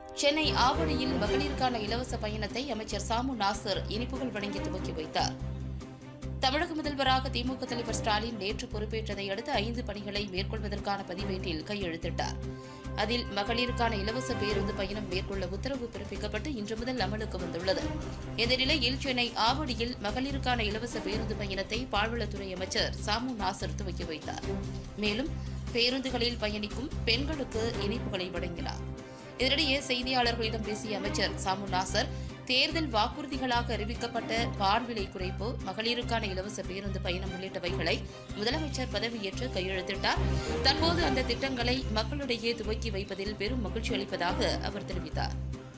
சென்னை ஆவடியில் மகளிருக்கான இலவச பயணத்தை அமைச்சர் சாமு நாசர் இனிப்புகள் வழங்கி துவக்கி வைத்தார் தமிழக முதல்வராக திமுக தலைவர் ஸ்டாலின் நேற்று பொறுப்பேற்றதை அடுத்து ஐந்து பணிகளை மேற்கொள்வதற்கான பதிவேட்டில் கையெழுத்திட்டார் அதில் மகளிருக்கான இலவச பேருந்து பயணம் மேற்கொள்ள உத்தரவு பிறப்பிக்கப்பட்டு இன்று முதல் அமலுக்கு வந்துள்ளது இந்த நிலையில் சென்னை ஆவடியில் மகளிருக்கான இலவச பேருந்து பயணத்தை பால்வளத்துறை அமைச்சர் சாமு நாசர் துவக்கி வைத்தார் மேலும் பேருந்துகளில் பயணிக்கும் பெண்களுக்கு இனிப்புகளை வழங்கினார் இதனிடையே செய்தியாளர்களிடம் பேசிய அமைச்சர் சாமு நாசர் தேர்தல் வாக்குறுதிகளாக அறிவிக்கப்பட்ட பால் விலை குறைப்பு மகளிருக்கான இலவச பேருந்து பயணம் உள்ளிட்டவைகளை முதலமைச்சர் பதவியேற்று கையெழுத்திட்டார் தற்போது அந்த திட்டங்களை மக்களிடையே துவக்கி வைப்பதில் பெரும் மகிழ்ச்சி அளிப்பதாக அவர் தெரிவித்தார்